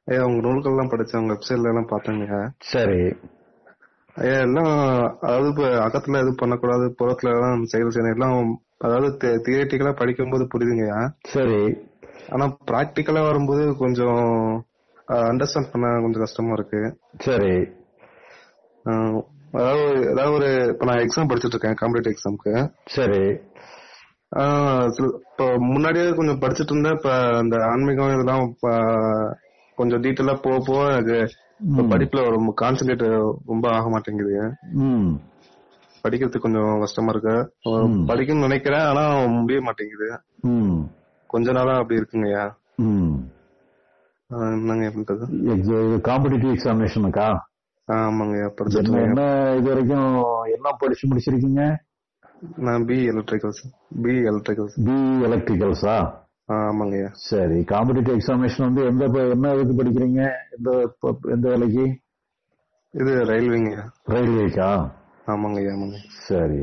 ஐயா உங்க நூல்கள்லாம் படிச்சேன் உங்க வெப்சைட்ல எல்லாம் பார்த்தேங்க சரி ஐயா எல்லாம் அதாவது இப்ப அகத்துல இது பண்ணக்கூடாது புறத்துல எல்லாம் செயல் செய்யணும் எல்லாம் அதாவது தியரிட்டிக்கலா படிக்கும்போது புரியுதுங்கய்யா சரி ஆனா பிராக்டிக்கலா வரும்போது கொஞ்சம் அண்டர்ஸ்டாண்ட் பண்ண கொஞ்சம் கஷ்டமா இருக்கு சரி அஹ், அதாவது ஏதாவது ஒரு இப்ப நான் எக்ஸாம் படிச்சிட்டு இருக்கேன் காம்படிட்டிவ் எக்ஸாம்க்கு சரி இப்போ முன்னாடியே கொஞ்சம் படிச்சிட்டு இருந்தேன் இப்ப அந்த ஆன்மீகம் இதெல்லாம் இப்ப கொஞ்சம் டீட்டெயிலா போக போக எனக்கு இப்ப ம். படிப்புல ரொம்ப கான்சென்ட்ரேட் ரொம்ப ஆக மாட்டேங்குது ம் படிக்கிறதுக்கு கொஞ்சம் கஷ்டமா இருக்கு ம். படிக்கணும்னு நினைக்கிறேன் ஆனா முடிய மாட்டேங்குது ம் கொஞ்ச நாளா அப்படி இருக்குங்கய்யா ம் அஹ் என்னங்க பண்றது காம்படிட்டிவ் எக்ஸாமினேஷனுக்கா ஆஹ் ஆமாங்கய்யா படிச்சிட்டு என்ன இருக்கேன் என்ன இது வரைக்கும் என்ன படிச்சு முடிச்சிருக்கீங்க நான் B electricals B electricals B எலக்ட்ரிக்கல்ஸா ஆமாங்கய்யா சரி காம்படிட்டிவ் எக்ஸாமினேஷன் வந்து எந்த ப- என்ன இதுக்கு படிக்கிறீங்க எந்த ப- எந்த வேலைக்கு இது ரயில்வேங்கய்யா ரயில்வேக்கா ஆமாங்கய்யா ஆமாங்க சரி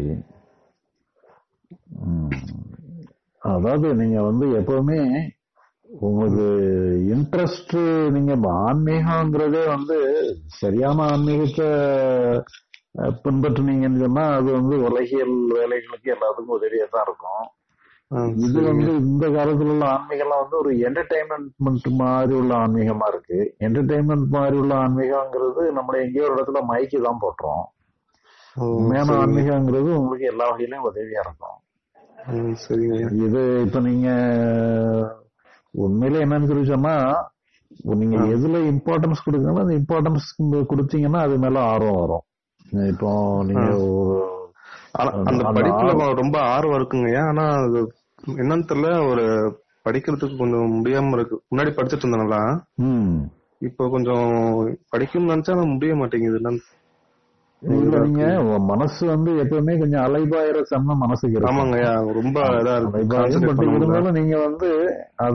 ம். அதாவது நீங்க வந்து எப்பவுமே உங்களுக்கு இன்ட்ரெஸ்ட் நீங்க ஆன்மீகங்கிறதே வந்து சரியான ஆன்மீகத்தை அஹ், பின்பற்றுனீங்கன்னு சொன்னா அது வந்து உலகியல் வேலைகளுக்கு எல்லாத்துக்கும் உதவியா தான் இருக்கும் ஆஹ் இது சரிங்க. வந்து இந்த காலத்துல உள்ள ஆன்மீகம்லாம் வந்து ஒரு என்டர்டைன்மெண்ட் மாதிரி உள்ள ஆன்மீகமா இருக்கு என்டர்டைன்மெண்ட் மாதிரி உள்ள ஆன்மீகங்கிறது நம்மள எங்கேயோ ஒரு இடத்துல மைக்கு தான் போட்டுரும் ஓ, உண்மையான சரிங்க. ஆன்மீகங்கிறது உங்களுக்கு எல்லா வகையிலும் உதவியா இருக்கும் ம், சரிங்கய்யா இது இப்ப நீங்க உண்மையில என்னன்னு சொல்லி சொன்னா நீங்க ஆ. எதுல இம்பார்ட்டன்ஸ் கொடுக்கணும் அந்த இம்பார்ட்டன்ஸ் கொடுத்தீங்கன்னா அது மேல ஆர்வம் வரும் இப்போ நீங்க ஆ. ஒரு ஆனா, அந்த அந்த படிப்புல ஆர்வம். ரொம்ப ஆர்வம் இருக்குங்கய்யா ஆனா அது என்னன்னு தெரியல ஒரு படிக்கிறதுக்கு கொஞ்சம் முடியாம இருக்கு முன்னாடி படிச்சிட்டு இருந்தேங்களா ம் இப்போ கொஞ்சம் படிக்கணும்னு நினைச்சா ஆனா முடிய மாட்டேங்குது என்னன்னு இல்ல நீங்க உங்க மனசு வந்து எப்பவுமே கொஞ்சம் அலைபாயிர தன்மை மனசுக்கு இருக்கும் ஆமாங்கய்யா ரொம்ப இதா இருக்கு அலைபாயும் concentrate பட் பண்ண முடியல. இருந்தாலும் நீங்க வந்து அத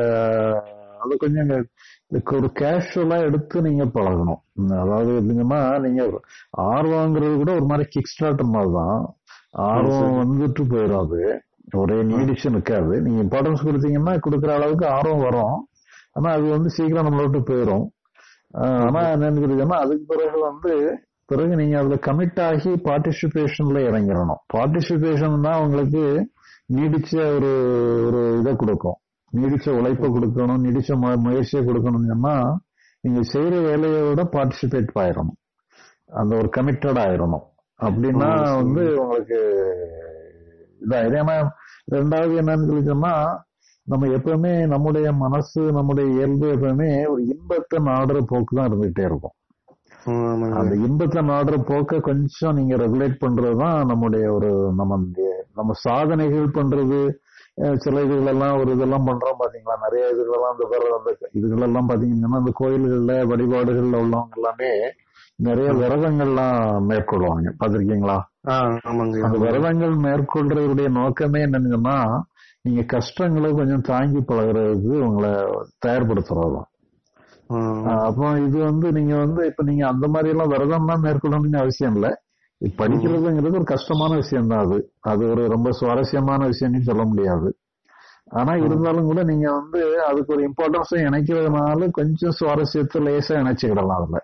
அத கொஞ்சம் இங்க இதுக்கு ஒரு கேஷுவலா எடுத்து நீங்க பழகணும் உம் அதாவது எப்படிங்கன்னா நீங்க ஆர்வங்கிறது கூட ஒரு மாதிரி கிக் ஸ்டார்டர் மாதிரி தான் ஆர்வம் சரி. வந்துட்டு போயிடும் அது ஒரே நீடிச்சு நிக்காது நீங்க இம்பார்ட்டன்ஸ் கொடுத்தீங்கன்னா கொடுக்குற அளவுக்கு ஆர்வம் வரும் ஆனா அது வந்து சீக்கிரம் நம்மள விட்டு போயிடும் ஆஹ் ஆனா என்னன்னு கேட்டீங்கன்னா அதுக்கு பிறகு வந்து பிறகு நீங்க அதுல கமிட் ஆகி பார்ட்டிசிபேஷன்ல இறங்கிடணும் பார்ட்டிசிபேஷன் தான் உங்களுக்கு நீடிச்ச ஒரு ஒரு இதை கொடுக்கும் நீடிச்ச உழைப்பை கொடுக்கணும் நீடிச்ச மு- முயற்சியை கொடுக்கணும்னு சொன்னா நீங்க செய்யற வேலையோட பார்ட்டிசிபேட் ஆயிரணும் அந்த ஒரு கமிட்டட் ஆயிரணும் அப்படின்னா ஆ, சரி. வந்து உங்களுக்கு இதாயிரும் ஏன்னா ரெண்டாவது என்னன்னு சொல்லி சொன்னா நம்ம எப்பவுமே நம்முடைய மனசு நம்முடைய இயல்பு எப்பவுமே ஒரு இன்பத்தை நாடுற போக்கு தான் இருந்துகிட்டே இருக்கும் ம், ஆமாங்க. அந்த இன்பத்தை நாடுற போக்க கொஞ்சம் நீங்க ரெகுலேட் பண்றதுதான் நம்முடைய ஒரு நம்ம இந்த- நம்ம சாதனைகள் பண்றது அஹ் சில இதுகளெல்லாம் ஒரு இதெல்லாம் பண்றோம் பாத்தீங்களா நிறைய இதுகளெல்லாம் அந்த விர- அந்த இதுகளெல்லாம் பாத்தீங்கன்னா அந்த கோயில்கள்ல வழிபாடுகள்ல உள்ளவங்க எல்லாமே நிறைய விரதங்கள்லாம் மேற்கொள்வாங்க பாத்திருக்கீங்களா ஆ, ஆமாங்கய்யா அந்த விரதங்கள் மேற்கொள்றதுடைய நோக்கமே என்னன்னா நீங்க கஷ்டங்களை கொஞ்சம் தாங்கி பழகுறதுக்கு உங்களை தயார்படுத்துறது தான் ஆ, ஆஹ் அப்போ இது வந்து நீங்க வந்து இப்ப நீங்க அந்த மாதிரி எல்லாம் விரதம் தான் மேற்கொள்ளணும்னு அவசியம் இல்ல இப்ப படிக்கிறதுங்கிறது ஒரு கஷ்டமான விஷயம் தான் அது அது ஒரு ரொம்ப சுவாரஸ்யமான விஷயம்னு சொல்ல முடியாது ஆனா இருந்தாலும் கூட நீங்க வந்து அதுக்கு ஒரு இம்பார்ட்டன்ஸும் இணைக்கிறதுனால கொஞ்சம் சுவாரஸ்யத்தை லேசா இணைச்சுக்கிடலாம் அதுல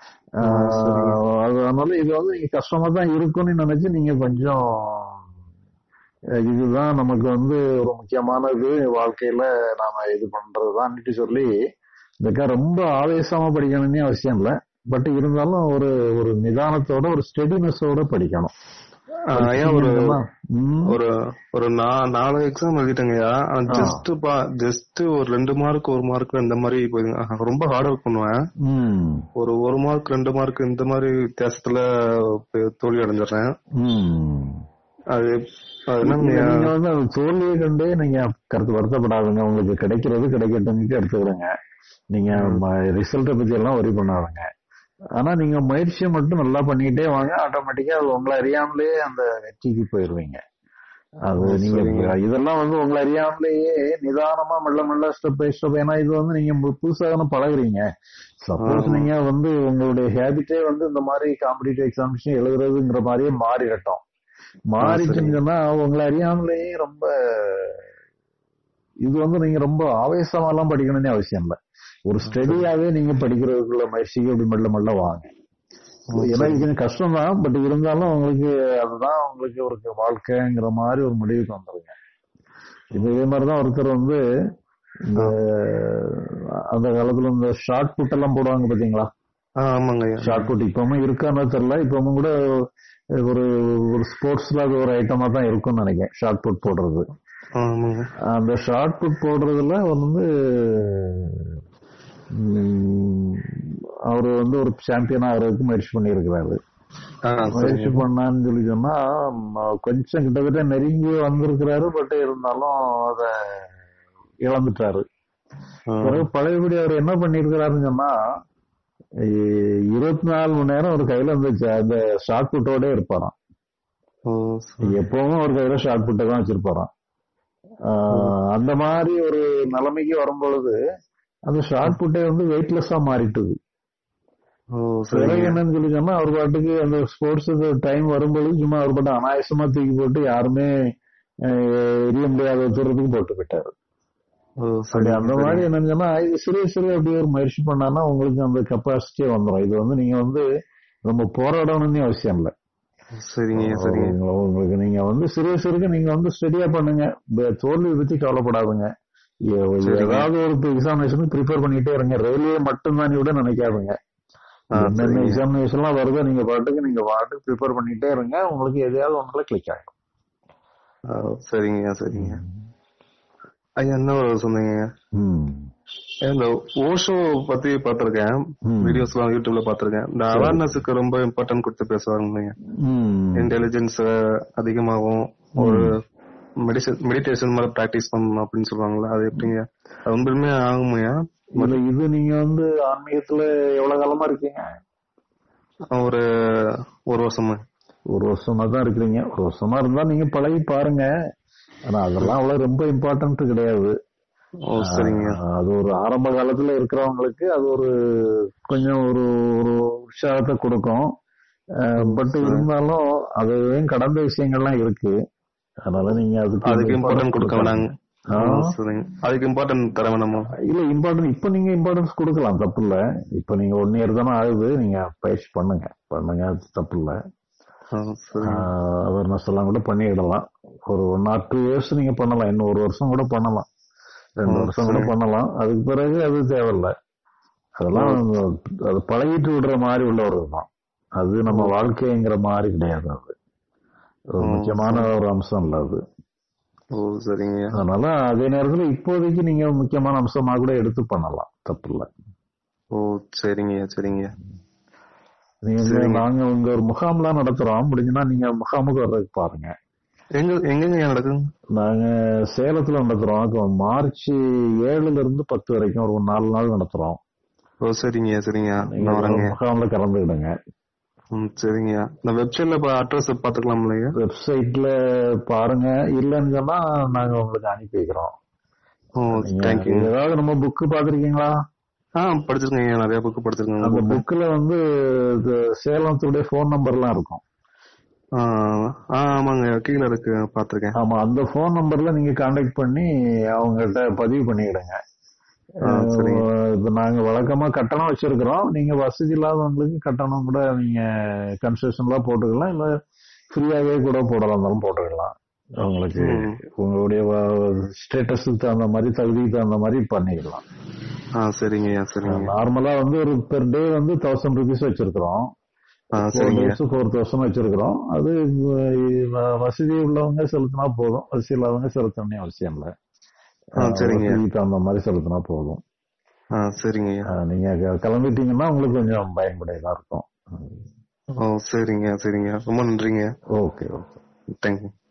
ஆஹ் அதனால இது வந்து நீங்க கஷ்டமா தான் இருக்கும்னு நினைச்சு நீங்க கொஞ்சம் அஹ் இதுதான் நமக்கு வந்து ஒரு முக்கியமானது வாழ்க்கையில நாம இது பண்றதுதான் சொல்லி இதுக்கா ரொம்ப ஆவேசமா படிக்கணும்னு அவசியம் இல்ல பட் இருந்தாலும் ஒரு ஒரு நிதானத்தோட ஒரு ஸ்டெடினஸோட படிக்கணும் ஆ, ஐயா ஒரு ம், ஒரு ஒரு நா- நாலு எக்ஸாம் எழுதிட்டேங்கய்யா ஆ. ஜஸ்ட் பா ஜஸ்ட் ஒரு ரெண்டு மார்க் ஒரு மார்க் இந்த மாதிரி போயிடுங்க ஆஹா, ரொம்ப ஹார்ட் ஒர்க் பண்ணுவேன் ம், ஒரு ஒரு மார்க் ரெண்டு மார்க் இந்த மாதிரி வித்தியாசத்துல பே- தோல்வி அடைஞ்சிடுறேன் ம். அது அது இல்ல, என்னங்கய்யா நீங்க வந்து அந்த தோல்வியை கண்டே நீங்க கருத்து வருத்தப்படாதுங்க உங்களுக்கு கிடைக்கிறது கிடைக்கட்டும்னு எடுத்துக்கிடுங்க நீங்க ரிசல்ட்டை பத்தி எல்லாம் ஒரி பண்ணாதுங்க ஆனா நீங்க முயற்சியை மட்டும் நல்லா பண்ணிக்கிட்டே வாங்க ஆட்டோமேட்டிக்கா அது உங்களை அறியாமலே அந்த வெற்றிக்கு போயிருவீங்க அது ஓ, நீங்க சரிங்க. இதெல்லாம் வந்து உங்களை அறியாமலேயே நிதானமா மெல்ல மெல்ல ஸ்டெப் பை ஸ்டெப் ஏன்னா இது வந்து நீங்க பு- புதுசா தானே பழகுறீங்க சப்போஸ் ஆமா. நீங்க வந்து உங்களுடைய ஹேபிட்டே வந்து இந்த மாதிரி காம்படிட்டிவ் எக்ஸாமினேஷன் எழுதுறதுங்கிற மாதிரியே மாறிடட்டும் மாறிச்சுங்கன்னா உங்களை அறியாமலேயே ரொம்ப இது வந்து நீங்க ரொம்ப ஆவேசமா எல்லாம் படிக்கணும்னு அவசியம் இல்ல ஒரு ஸ்டடியாவே நீங்க படிக்கிறதுக்குள்ள முயற்சிக்கு அப்படி மெல்ல மெல்ல வாங்க ஏன்னா இது கொஞ்சம் கஷ்டம் தான் பட் இருந்தாலும் உங்களுக்கு அதுதான் உங்களுக்கு ஒரு வாழ்க்கைங்கிற மாதிரி ஒரு முடிவுக்கு வந்துருங்க இப்ப இதே மாதிரிதான் ஒருத்தர் வந்து இந்த அந்த காலத்துல இந்த ஷார்ட் புட் எல்லாம் போடுவாங்க பாத்தீங்களா ஆ, ஆமாங்க ஐயா ஷார்ட் புட் இப்பவும் இருக்கான்னு தெரியல இப்பவும் கூட ஒரு ஒரு ஸ்போர்ட்ஸ்ல அது ஒரு ஐட்டமா தான் இருக்கும்னு நினைக்கிறேன் ஷார்ட் புட் போடுறது ஆ, ஆமாங்க அந்த ஷார்ட் புட் போடுறதுல அவர் வந்து அவர் வந்து ஒரு சாம்பியன் ஆகிறதுக்கு முயற்சி பண்ணியிருக்கிறாரு ஆ முயற்சி சரிங்க பண்ணான்னு சொல்லி சொன்னா ம- கொஞ்சம் கிட்டத்தட்ட நெருங்கி வந்திருக்கிறாரு பட் இருந்தாலும் அத இழந்துட்டாரு ஆ, பிறகு பழையபடி அவர் என்ன பண்ணிருக்கிறாருன்னு சொன்னா இ- இருபத்தி நாலு மணி நேரம் ஒரு கையில அந்த ஜ- அந்த ஷார்ட் புட்டோட இருப்பாராம் ஓ சரி. எப்பவும் ஒரு கையில ஷார்ட் புட்டை தான் வச்சிருப்பாராம் ஆஹ் அந்த மாதிரி ஒரு நிலைமைக்கு வரும்பொழுது அந்த ஷார்ட் புட்டை வந்து வெயிட்லெஸ்ஸா மாறிட்டுது ஓ பிறகு சரிங்க என்னன்னு சொல்லி சொன்னா அவர் பாட்டுக்கு அந்த ஸ்போர்ட்ஸ் டைம் வரும்பொழுது சும்மா அவர் பாட்டு அனாயசமா தூக்கி போட்டு யாருமே அஹ், எரிய முடியாத தூரத்துக்கு போட்டு போயிட்டாரு ஓ அப்படி சரிங்க அந்த மாதிரி என்னன்னு சொன்னா இது சிறிய சிறிய அப்படி ஒரு முயற்சி பண்ணான்னா உங்களுக்கு அந்த கெப்பாசிட்டியே வந்துடும் இது வந்து நீங்க வந்து ரொம்ப போராடணும்னு அவசியம் இல்லை சரிங்க சரிங்க உங்க- உங்களுக்கு நீங்க வந்து சிறிய சிறுக நீங்க வந்து ஸ்டடியா பண்ணுங்க ப- தோல்வி பத்தி கவலைப்படாதுங்க எ- சரிங்க. ஏதாவது ஒரு எக்ஸாமினேஷனுக்கு ப்ரிப்பேர் பண்ணிட்டே இருங்க ரயில்வே மட்டும்தான் விட நினைக்காதுங்க ஆ என்னென்ன சரிங்க எக்ஸாமினேஷன் எல்லாம் வருதோ நீங்க பாட்டுக்கு நீங்க பாட்டுக்கு ப்ரிப்பேர் பண்ணிட்டே இருங்க உங்களுக்கு எதையாவது ஒன்றுல கிளிக் ஆகும் ஆ, சரிங்க சரிங்க ஐயா என்ன ஒரு சொன்னீங்க ம். இந்த ஓஷோ பத்தி பாத்திருக்கேன் ம். வீடியோஸ் எல்லாம் யூடியூப்ல பாத்திருக்கேன் இந்த அவேர்னஸ்க்கு ரொம்ப இம்பார்ட்டன்ட் கொடுத்து பேசுவாங்க ம். இன்டெலிஜென்ஸ் அதிகமாகும் ஒரு மெடிசன் மெடிடேஷன் மாதிரி பிராக்டிஸ் பண்ணணும் அப்படின்னு சொல்லுவாங்கல்ல அது எப்படிங்க அது உண்மையுமே ஆகுமையா இல்ல இது நீங்க வந்து ஆன்மீகத்துல எவ்வளவு காலமா இருக்கீங்க ஒரு ஒரு வருஷமா ஒரு வருஷமா தான் இருக்கிறீங்க ஒரு வருஷமா இருந்தா நீங்க பழகி பாருங்க ஆனா அதெல்லாம் அவ்வளவு ரொம்ப இம்பார்ட்டன்ட் கிடையாது ஓ சரிங்க ஆஹ் அது ஒரு ஆரம்ப காலத்துல இருக்கிறவங்களுக்கு அது ஒரு கொஞ்சம் ஒரு ஒரு உற்சாகத்தை கொடுக்கும் பட் இருந்தாலும் அதையும் கடந்த விஷயங்கள்லாம் இருக்கு அதனால நீங்க அதுக்கு அதுக்கு இம்பார்ட்டன்ட் கொடுக்க வேணாங்க ஆ. ஓ, சரிங்க அதுக்கு இம்பார்ட்டன்ட் தர வேணாமா இல்ல இம்பார்ட்டன்ட் இப்ப நீங்க இம்பார்ட்டன்ஸ் கொடுக்கலாம் தப்பு இல்ல இப்ப நீங்க ஒன் இயர் தானே ஆகுது நீங்க பயிற்சி பண்ணுங்க பண்ணுங்க அது தப்பு இல்ல ஆ, சரிங்க அவேர்னஸ் எல்லாம் கூட பண்ணிடலாம் ஒரு ஒன் ஆர் டூ இயர்ஸ் நீங்க பண்ணலாம் இன்னும் ஒரு வருஷம் கூட பண்ணலாம் ரெண்டு ஓ, வருஷம் கூட சரி. பண்ணலாம் அதுக்கு பிறகு அது தேவையில்ல அதெல்லாம் அது பழகிட்டு விடுற மாதிரி உள்ள ஒரு இதுதான் அது நம்ம வாழ்க்கைங்கிற மாதிரி கிடையாது அது ஒரு ஓ, முக்கியமான ஒரு அம்சம் இல்ல அது ஓ சரிங்க அதனால அதே நேரத்துல இப்போதைக்கு நீங்க முக்கியமான அம்சமா கூட எடுத்து பண்ணலாம் தப்பு இல்ல ஓ சரிங்க சரிங்க நீங்க வந்து சரிங்க. நாங்க உங்க ஒரு முகாம்லாம் நடத்துறோம் முடிஞ்சுன்னா நீங்க முகாமுக்கு வர்றதுக்கு பாருங்க எங்க எங்கங்க நடக்குது நாங்க சேலத்துல நடத்துறோம் இப்போ மார்ச் ஏழுல இருந்து பத்து வரைக்கும் ஒரு நாலு நாள் நடத்துறோம் ஓ சரிங்க சரிங்க நீங்க நான் வரேங்க முகாம்ல கலந்துக்கிடுங்க ம் சரிங்க இந்த வெப்சைட்ல இப்ப அட்ரஸ் பாத்துக்கலாம் இல்லையா வெப்சைட்ல பாருங்க இல்லைன்னு சொன்னா நாங்க உங்களுக்கு அனுப்பி வைக்கிறோம் ஓ நீங்க தேங்க்யூ ஏதாவது நம்ம புக்கு பாத்திருக்கீங்களா ஆ படிச்சிருக்கேங்க நிறைய புக் அந்த படிச்சிருக்கேங்க புக்ல வந்து இது சேலத்துடைய ஃபோன் நம்பர்லாம் இருக்கும் ஆ ஆ, ஆமாங்க கீழே இருக்கு பாத்திருக்கேன் ஆமா அந்த ஃபோன் நம்பர்ல நீங்க கான்டாக்ட் பண்ணி அவங்ககிட்ட பதிவு பண்ணிக்கிடுங்க ஆ, சரிங்க. அஹ் இப்ப நாங்க வழக்கமா கட்டணம் வச்சிருக்கிறோம் நீங்க வசதி இல்லாதவங்களுக்கு கட்டணம் கூட நீங்க கன்செஷன்லாம் போட்டுக்கலாம் இல்ல ஃப்ரீயாவே கூட போடலாம் இருந்தாலும் போட்டுக்கலாம் அவங்களுக்கு ம். உங்களுடைய ஸ்டேட்டஸுக்கு தகுந்த மாதிரி தகுதிக்கு தகுந்த மாதிரி பண்ணிக்கலாம் ஆ சரிங்கய்யா சரிங்க நார்மலா வந்து ஒரு பெர் டே வந்து தௌசண்ட் ருபீஸ் வச்சிருக்கிறோம் ஆ ஃபோர் சரிங்க டேஸ் ஃபோர் தௌசண்ட் வச்சிருக்கிறோம் அது வ- வசதி உள்ளவங்க செலுத்தினா போதும் வசதி இல்லாதவங்க செலுத்தணும் அவசியம் இல்லை ஆ சரிங்க வசதிக்கு தகுந்த மாதிரி செலுத்தினா போதும் ஆ சரிங்கய்யா அஹ் நீங்க க- கலந்துட்டீங்கன்னா உங்களுக்கு கொஞ்சம் பயன்படையதா இருக்கும் ஓ சரிங்க சரிங்க ரொம்ப நன்றிங்க ஓகே ஓகே தேங்க்யூ